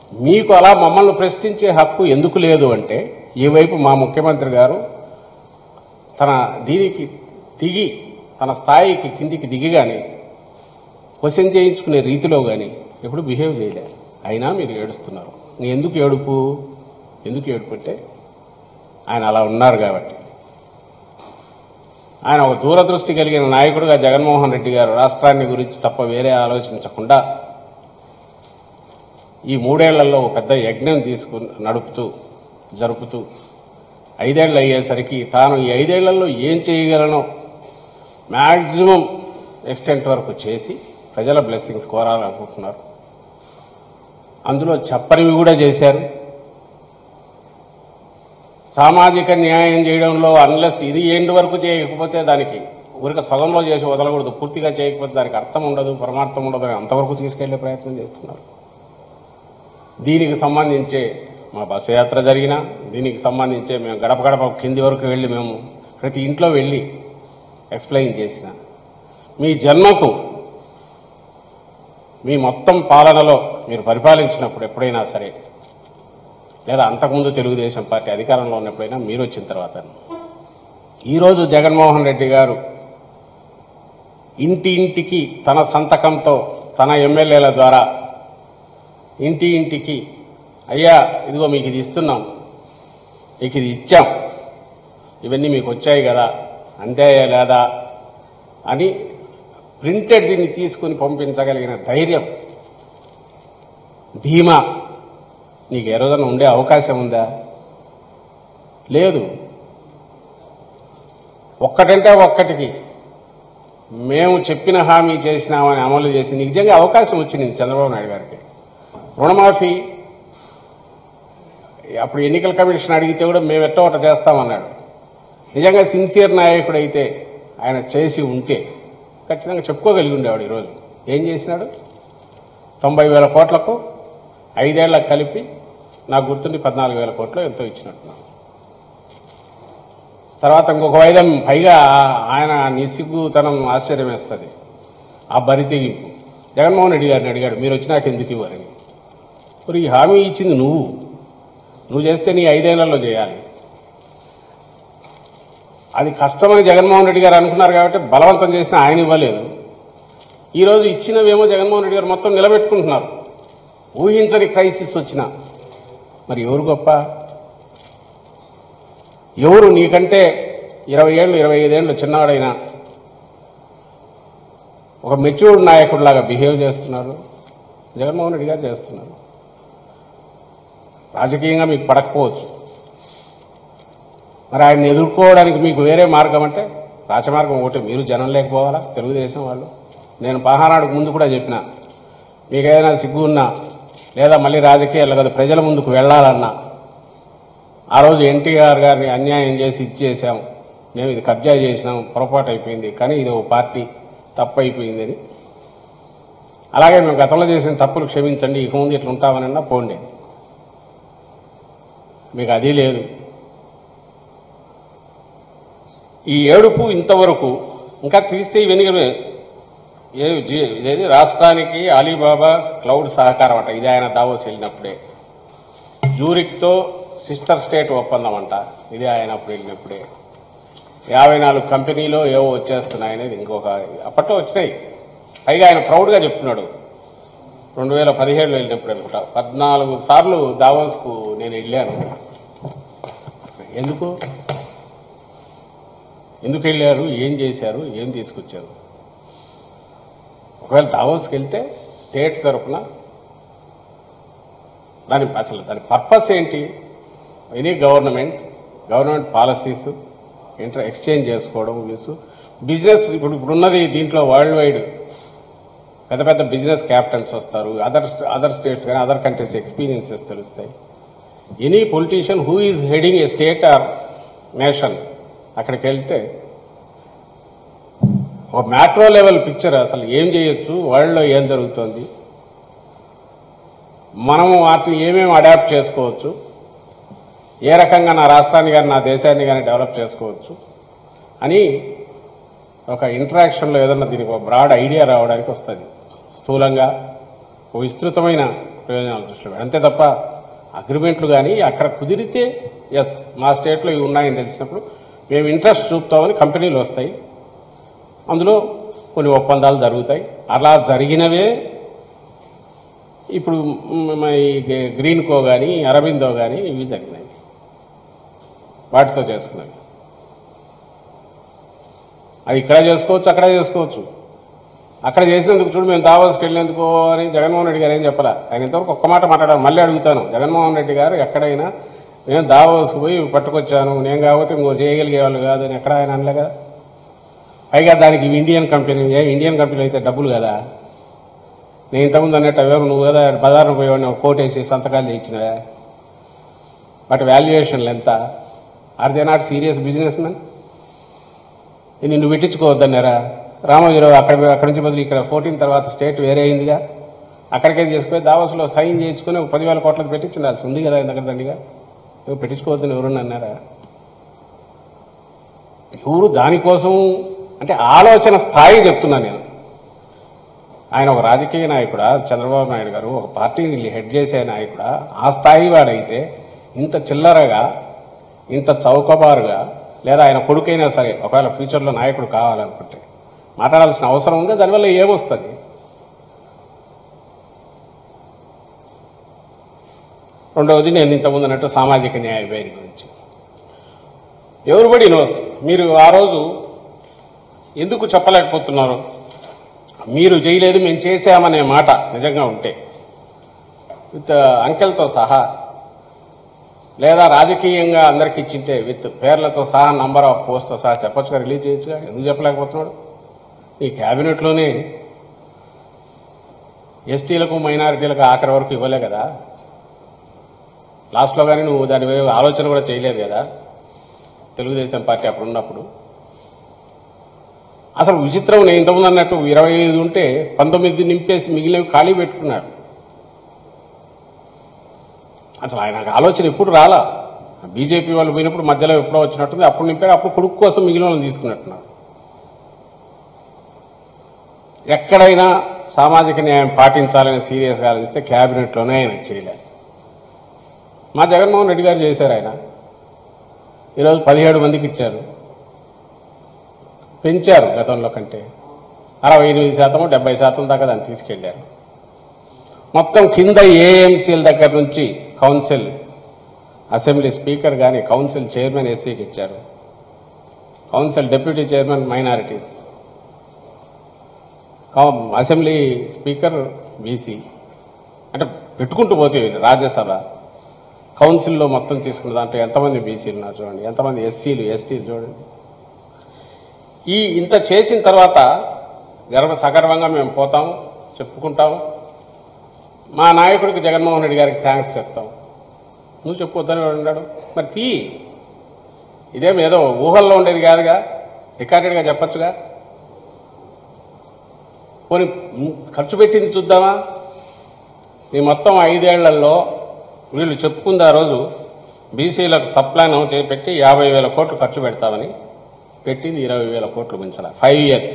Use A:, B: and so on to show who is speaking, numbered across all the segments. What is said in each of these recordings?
A: మీకు అలా మమ్మల్ని ప్రశ్నించే హక్కు ఎందుకు లేదు అంటే ఈ వైపు మా ముఖ్యమంత్రి గారు తన దీనికి దిగి తన స్థాయికి కిందికి దిగి కానీ క్వశ్చన్ చేయించుకునే రీతిలో కానీ ఎప్పుడు బిహేవ్ చేయలే అయినా మీరు ఏడుస్తున్నారు నీ ఎందుకు ఏడుపు ఎందుకు ఏడుపు అంటే ఆయన అలా ఉన్నారు కాబట్టి ఆయన ఒక దూరదృష్టి కలిగిన నాయకుడుగా జగన్మోహన్ రెడ్డి గారు రాష్ట్రాన్ని గురించి తప్ప వేరే ఆలోచించకుండా ఈ మూడేళ్లలో ఒక పెద్ద యజ్ఞం తీసుకు నడుపుతూ జరుపుతూ ఐదేళ్ళు అయ్యేసరికి తాను ఈ ఐదేళ్లలో ఏం చేయగలనో మ్యాక్సిమం ఎక్స్టెంట్ వరకు చేసి ప్రజల బ్లెస్సింగ్స్ కోరాలనుకుంటున్నారు అందులో చెప్పనివి కూడా చేశారు సామాజిక న్యాయం చేయడంలో అన్లెస్ ఇది ఏంటి వరకు చేయకపోతే దానికి ఊరిక సగంలో చేసి వదలకూడదు పూర్తిగా చేయకపోతే దానికి అర్థం ఉండదు పరమార్థం ఉండదు అని అంతవరకు తీసుకెళ్లే ప్రయత్నం చేస్తున్నారు దీనికి సంబంధించే మా బస్సు యాత్ర జరిగిన దీనికి సంబంధించే మేము గడప గడప కింది వరకు వెళ్ళి మేము ప్రతి ఇంట్లో వెళ్ళి ఎక్స్ప్లెయిన్ చేసిన మీ జన్మకు మీ మొత్తం పాలనలో మీరు పరిపాలించినప్పుడు ఎప్పుడైనా సరే లేదా అంతకుముందు తెలుగుదేశం పార్టీ అధికారంలో ఉన్నప్పుడైనా మీరు వచ్చిన తర్వాత ఈరోజు జగన్మోహన్ రెడ్డి గారు ఇంటి ఇంటికి తన సంతకంతో తన ఎమ్మెల్యేల ద్వారా ఇంటి ఇంటికి అయ్యా ఇదిగో మీకు ఇది ఇస్తున్నాం మీకు ఇది ఇచ్చాం ఇవన్నీ మీకు వచ్చాయి కదా అంతే లేదా అని ప్రింటెడ్ దీన్ని తీసుకుని పంపించగలిగిన ధైర్యం ధీమా నీకు ఏ రోజున ఉండే అవకాశం ఉందా లేదు ఒక్కటంటే ఒక్కటికి మేము చెప్పిన హామీ చేసినామని అమలు చేసి నిజంగా అవకాశం వచ్చింది చంద్రబాబు నాయుడు గారికి రుణమాఫీ అప్పుడు ఎన్నికల కమిషన్ అడిగితే కూడా మేము ఎట్టో ఒకటి చేస్తామన్నాడు నిజంగా సిన్సియర్ నాయకుడు అయితే ఆయన చేసి ఉంటే ఖచ్చితంగా చెప్పుకోగలిగి ఉండేవాడు ఈరోజు ఏం చేసినాడు తొంభై వేల కోట్లకు ఐదేళ్లకు కలిపి నాకు గుర్తుండి పద్నాలుగు వేల కోట్లు ఎంతో ఇచ్చినట్టున్నాను తర్వాత ఇంకొక వైద్యం పైగా ఆయన నిసిగ్గుతనం ఆశ్చర్యం వేస్తుంది ఆ బరి తెగింపు జగన్మోహన్ రెడ్డి గారిని అడిగాడు మీరు వచ్చినాక ఎందుకు ఇవ్వరని మరి ఈ హామీ ఇచ్చింది నువ్వు నువ్వు చేస్తే నీ ఐదేళ్లలో చేయాలి అది కష్టమని జగన్మోహన్ రెడ్డి గారు అనుకున్నారు కాబట్టి బలవంతం చేసిన ఆయన ఇవ్వలేదు ఈరోజు ఇచ్చినవేమో జగన్మోహన్ రెడ్డి గారు మొత్తం నిలబెట్టుకుంటున్నారు ఊహించని క్రైసిస్ వచ్చిన మరి ఎవరు గొప్ప ఎవరు నీకంటే ఇరవై ఏళ్ళు ఇరవై ఐదేళ్ళు చిన్నవాడైనా ఒక మెచ్యూర్డ్ నాయకుడిలాగా బిహేవ్ చేస్తున్నారు జగన్మోహన్ రెడ్డి గారు చేస్తున్నారు రాజకీయంగా మీకు పడకపోవచ్చు మరి ఆయన్ని ఎదుర్కోవడానికి మీకు వేరే మార్గం అంటే రాచమార్గం ఒకటి మీరు జనం లేకపోవాలా తెలుగుదేశం వాళ్ళు నేను పహానాడుకు ముందు కూడా చెప్పిన మీకు ఏదైనా సిగ్గు ఉన్నా లేదా మళ్ళీ రాజకీయాలు కదా ప్రజల ముందుకు వెళ్ళాలన్నా ఆ రోజు ఎన్టీఆర్ గారిని అన్యాయం చేసి ఇచ్చేసాం మేము ఇది కబ్జా చేసినాం పొరపాటు అయిపోయింది కానీ ఇది ఒక పార్టీ తప్పు అయిపోయిందని అలాగే మేము గతంలో చేసిన తప్పులు క్షమించండి ఇక ముందు ఇట్లా ఉంటామనన్నా పోండి మీకు అది లేదు ఈ ఏడుపు ఇంతవరకు ఇంకా తీస్తే ఇవన్నీ కూడా ఏ జీ- ఇదేది రాష్ట్రానికి అలీబాబా క్లౌడ్ సహకారం అంట ఇది ఆయన దావోస్ వెళ్ళినప్పుడే జూరిక్తో సిస్టర్ స్టేట్ ఒప్పందం అంట ఇది ఆయన అప్పుడు వెళ్ళినప్పుడే యాభై నాలుగు కంపెనీలో ఏవో వచ్చేస్తున్నాయి అనేది ఇంకొక అప్పట్లో వచ్చినాయి పైగా ఆయన ప్రౌడ్గా చెప్తున్నాడు రెండు వేల పదిహేడులో వెళ్ళినప్పుడు అనుకుంటా పద్నాలుగు సార్లు దావోస్కు నేను వెళ్ళాను ఎందుకు ఎందుకు వెళ్ళారు ఏం చేశారు ఏం తీసుకొచ్చారు ఒకవేళ దావోస్కి వెళ్తే స్టేట్ తరఫున దాని అసలు దాని పర్పస్ ఏంటి any government government policies inter exchange చేసుకోవడం వీసు బిజినెస్ ఇప్పుడు ఇప్పుడున్నది దీంట్లో వరల్డ్ వైడ్ పెద్ద పెద్ద బిజినెస్ క్యాపిటల్స్ వస్తారు అదర్ అదర్ స్టేట్స్ కానీ అదర్ కంట్రీస్ ఎక్స్పీరియన్సెస్ తెలుస్తాయి any politician who is heading a state or nation అక్కడికి వెళ్తే ఒక మ్యాక్రో లెవెల్ పిక్చర్ అసలు ఏం చేయొచ్చు వరల్డ్లో ఏం జరుగుతుంది మనము వాటిని ఏమేమి అడాప్ట్ చేసుకోవచ్చు ఏ రకంగా నా రాష్ట్రాన్ని కానీ నా దేశాన్ని కానీ డెవలప్ చేసుకోవచ్చు అని ఒక ఇంటరాక్షన్లో ఏదన్నా దీనికి ఒక బ్రాడ్ ఐడియా రావడానికి వస్తుంది స్థూలంగా ఒక విస్తృతమైన ప్రయోజనాలు దృష్టిలో పెట్టి. అంతే తప్ప అగ్రిమెంట్లు కానీ అక్కడ కుదిరితే ఎస్ మా స్టేట్లో ఇవి ఉన్నాయని తెలిసినప్పుడు మేము ఇంట్రెస్ట్ చూపుతామని కంపెనీలు వస్తాయి అందులో కొన్ని ఒప్పందాలు జరుగుతాయి అలా జరిగినవే ఇప్పుడు మ్, మ- ఈ గ- గ్రీన్ కో కానీ అరబిందో కానీ ఇవి జరిగినాయి వాటితో చేసుకున్నవి అది ఇక్కడ చేసుకోవచ్చు అక్కడ చేసుకోవచ్చు అక్కడ చేసినందుకు చూడు మేము దావాస్కి వెళ్ళేందుకు అని జగన్మోహన్ రెడ్డి గారు ఏం చెప్పాలా ఆయన ఇంతవరకు ఒక్క మాట మాట్లాడారు మళ్ళీ అడుగుతాను జగన్మోహన్ రెడ్డి గారు ఎక్కడైనా నేను దావాస్కి పోయి పట్టుకొచ్చాను నేను కాకపోతే ఇంకో చేయగలిగే వాళ్ళు కాదు అని ఎక్కడ ఆయన అనలే కదా పైగా దానికి ఇవి ఇండియన్ కంపెనీ ఏ ఇండియన్ కంపెనీ అయితే డబ్బులు కదా నేను ఇంతకుముందు అన్నట్టు అవేమో నువ్వు కదా బజార్ను పోయేవాడిని కోట్ వేసి సంతకాలు ఇచ్చినవే వాటి వాల్యుయేషన్లు ఎంత are they not serious business men నిన్ను పెట్టించుకోవద్దన్నారా రామోజీరావు అక్కడ అక్కడి నుంచి బదులు ఇక్కడ ఫోర్టీన్ తర్వాత స్టేట్ వేరే అయిందిగా అక్కడికే తీసుకుపోయి దావస్లో సైన్ చేయించుకుని ఒక పదివేల కోట్లకు పెట్టించాల్సి ఉంది కదా ఇంతకడ దండిగా నువ్వు పెట్టించుకోవద్దని ఎవరన్నా అన్నారా ఎవరు దానికోసం అంటే ఆలోచన స్థాయి చెప్తున్నా నేను ఆయన ఒక రాజకీయ నాయకుడా చంద్రబాబు నాయుడు గారు ఒక పార్టీని హెడ్ చేసే నాయకుడా ఆ స్థాయి వాడైతే ఇంత చిల్లరగా ఇంత చౌకబారుగా లేదా ఆయన కొడుకైనా సరే ఒకవేళ ఫ్యూచర్లో నాయకుడు కావాలనుకుంటే మాట్లాడాల్సిన అవసరం ఉందే దానివల్ల ఏమొస్తుంది రెండవది నేను ఇంతకుముందు అన్నట్టు సామాజిక న్యాయ వ్యయం గురించి ఎవరిబడి నోస్ మీరు ఆ రోజు ఎందుకు చెప్పలేకపోతున్నారు మీరు చేయలేదు మేము చేసామనే మాట నిజంగా ఉంటే విత్ అంకెల్తో సహా లేదా రాజకీయంగా అందరికి ఇచ్చింటే విత్ పేర్లతో సహా నంబర్ ఆఫ్ పోస్ట్తో సహా చెప్పొచ్చుగా రిలీజ్ చేయొచ్చుగా ఎందుకు చెప్పలేకపోతున్నాడు ఈ క్యాబినెట్లోనే ఎస్టీలకు మైనారిటీలకు ఆఖరి వరకు ఇవ్వలే కదా లాస్ట్లో కానీ నువ్వు దాని మీద ఆలోచన కూడా చేయలేదు కదా తెలుగుదేశం పార్టీ అప్పుడు ఉన్నప్పుడు అసలు విచిత్రం నేను ఇంతకుముందు అన్నట్టు ఇరవై ఐదు ఉంటే పంతొమ్మిది నింపేసి మిగిలినవి ఖాళీ పెట్టుకున్నాడు అసలు ఆయనకు ఆలోచన ఎప్పుడు రాలా బీజేపీ వాళ్ళు పోయినప్పుడు మధ్యలో ఎప్పుడో వచ్చినట్టుంది అప్పుడు నింపాడు అప్పుడు కొడుకు కోసం మిగిలిన వాళ్ళని తీసుకున్నట్టున్నారు ఎక్కడైనా సామాజిక న్యాయం పాటించాలని సీరియస్గా ఆలోచిస్తే క్యాబినెట్లోనే ఆయన చేయలేదు మా జగన్మోహన్ రెడ్డి గారు చేశారు ఆయన ఈరోజు పదిహేడు మందికి ఇచ్చారు పెంచారు గతంలో కంటే అరవై ఎనిమిది శాతం డెబ్బై శాతం దాకా దాన్ని తీసుకెళ్లారు మొత్తం కింద ఏఎంసీల దగ్గర నుంచి కౌన్సిల్ అసెంబ్లీ స్పీకర్ కానీ కౌన్సిల్ చైర్మన్ ఎస్సీకి ఇచ్చారు కౌన్సిల్ డిప్యూటీ చైర్మన్ మైనారిటీస్ కౌ- అసెంబ్లీ స్పీకర్ బీసీ అంటే పెట్టుకుంటూ పోతే రాజ్యసభ కౌన్సిల్లో మొత్తం తీసుకున్న దాంట్లో ఎంతమంది బీసీలు ఉన్నారు చూడండి ఎంతమంది ఎస్సీలు ఎస్టీలు చూడండి ఈ ఇంత చేసిన తర్వాత గర్వ సగర్వంగా మేము పోతాం చెప్పుకుంటాం మా నాయకుడికి జగన్మోహన్ రెడ్డి గారికి థ్యాంక్స్ చెప్తాం నువ్వు చెప్పొద్దని వాడు ఉన్నాడు మరి తీ ఇదేం ఏదో ఊహల్లో ఉండేది కాదుగా రికార్డెడ్గా చెప్పొచ్చుగా పోనీ మ్, ఖర్చు పెట్టింది చూద్దామా ఈ మొత్తం ఐదేళ్లలో వీళ్ళు చెప్పుకుంది ఆ రోజు బీసీలకు సప్లాన్ చేపెట్టి యాభై వేల కోట్లు ఖర్చు పెడతామని పెట్టింది ఇరవై వేల కోట్లు మించాల ఫైవ్ ఇయర్స్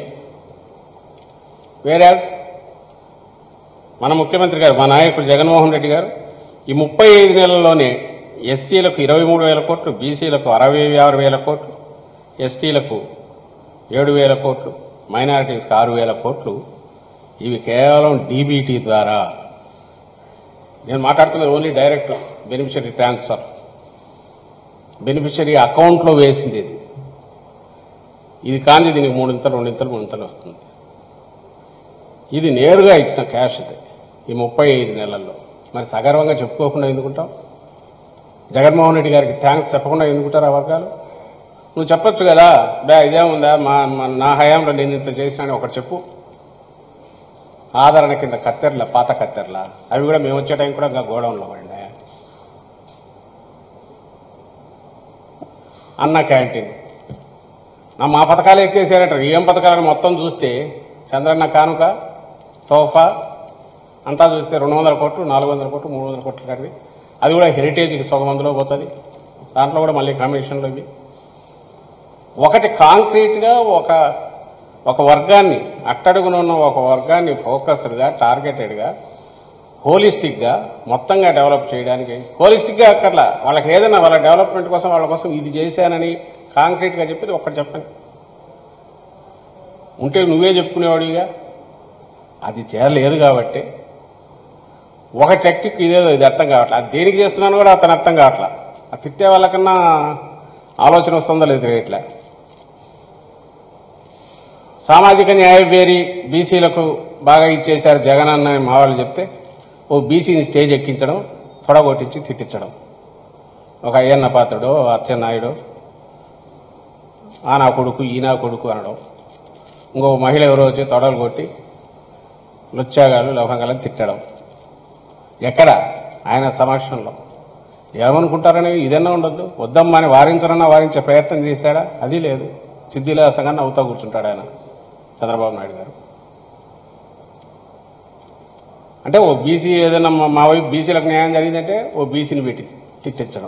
A: వేరాజ్ మన ముఖ్యమంత్రి గారు మా నాయకుడు జగన్మోహన్ రెడ్డి గారు ఈ ముప్పై ఐదు నెలల్లోనే ఎస్సీలకు ఇరవై మూడు వేల కోట్లు బీసీలకు అరవై ఆరు వేల కోట్లు ఎస్టీలకు ఏడు వేల కోట్లు మైనారిటీస్కి ఆరు వేల కోట్లు ఇవి కేవలం డీబీటీ ద్వారా నేను మాట్లాడుతున్నది only direct beneficiary transfer beneficiary అకౌంట్లో వేసింది ఇది ఇది కాంది దీనికి మూడింతలు రెండింతలు మూడింతలు వస్తుంది ఇది నేరుగా ఇచ్చిన క్యాష్ ఇది ఈ ముప్పై ఐదు నెలల్లో మరి సగర్వంగా చెప్పుకోకుండా ఎందుకుంటాం జగన్మోహన్ రెడ్డి గారికి థ్యాంక్స్ చెప్పకుండా ఎందుకుంటారు ఆ వర్గాలు నువ్వు చెప్పొచ్చు కదా బా ఇదేముందా మా మా- నా హయాంలో నేను ఇంత చేసినాను ఒకటి చెప్పు ఆదరణ కింద కత్తెరల పాత కత్తెరల అవి కూడా మేము వచ్చే టైం కూడా ఇంకా గోడౌన్లో పడినాయి అన్న క్యాంటీన్ నా మా పథకాలు ఎత్తేసారట ఏం పథకాలను మొత్తం చూస్తే చంద్రన్న కానుక తోఫా అంతా చూస్తే రెండు వందల కోట్లు నాలుగు వందల కోట్లు మూడు వందల కోట్లు కట్టి అది కూడా హెరిటేజ్కి సగం అందులో పోతుంది దాంట్లో కూడా మళ్ళీ కమిషన్లు ఇవి ఒకటి కాంక్రీట్గా ఒక ఒక వర్గాన్ని అట్టడుగున ఉన్న ఒక వర్గాన్ని ఫోకస్డ్గా టార్గెటెడ్గా హోలిస్టిక్గా మొత్తంగా డెవలప్ చేయడానికి హోలిస్టిక్గా అక్కర్లా వాళ్ళకి ఏదైనా వాళ్ళ డెవలప్మెంట్ కోసం వాళ్ళ కోసం ఇది చేశానని కాంక్రీట్గా చెప్పేది ఒక్కటి చెప్పండి ఉంటే నువ్వే చెప్పుకునేవాడిగా అది చేయలేదు కాబట్టి ఒక టెక్నిక్ ఇదేదో ఇది అర్థం కావట్లేదు అది దేనికి చేస్తున్నాను కూడా అతను అర్థం కావట్లా ఆ తిట్టే వాళ్ళకన్నా ఆలోచన వస్తుందో లేదు రేట్లే సామాజిక న్యాయం వేరి బీసీలకు బాగా ఇచ్చేశారు జగన్ అన్న అని మా వాళ్ళు చెప్తే ఓ బీసీని స్టేజ్ ఎక్కించడం తొడగొట్టించి తిట్టించడం ఒక అయ్యన్న పాత్రుడు అచ్చెన్నాయుడు ఆ నా కొడుకు ఈ నా కొడుకు అనడం ఇంకో మహిళ ఎవరో వచ్చి తొడలు కొట్టి లుచ్చాగాలు లోకంగాలని తిట్టడం ఎక్కడ ఆయన సమక్షంలో ఏమనుకుంటారని ఇదన్నా ఉండొద్దు వద్దమ్మా అని వారించరన్నా వారించే ప్రయత్నం చేశాడా అది లేదు సిద్ధిలాసంగా నవ్వుతా కూర్చుంటాడు ఆయన చంద్రబాబు నాయుడు గారు అంటే ఓ బీసీ ఏదైనా మా- మా వైపు బీసీలకు న్యాయం జరిగిందంటే ఓ బీసీని పెట్టి తిట్టించడం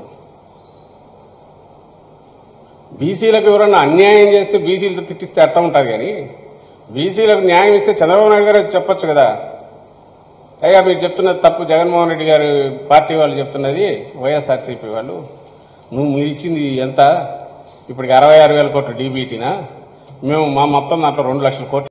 A: బీసీలకు ఎవరన్నా అన్యాయం చేస్తే బీసీలతో తిట్టిస్తే అర్థం ఉంటుంది కానీ బీసీలకు న్యాయం ఇస్తే చంద్రబాబు నాయుడు గారు చెప్పొచ్చు కదా అయ్యా మీరు చెప్తున్నది తప్పు జగన్మోహన్ రెడ్డి గారు పార్టీ వాళ్ళు చెప్తున్నది వైఎస్ఆర్సీపీ వాళ్ళు నువ్వు మీరు ఇచ్చింది ఎంత ఇప్పటికి అరవై ఆరు వేల కోట్లు డీబీటీనా మేము మా మొత్తం దాంట్లో రెండు లక్షల కోట్లు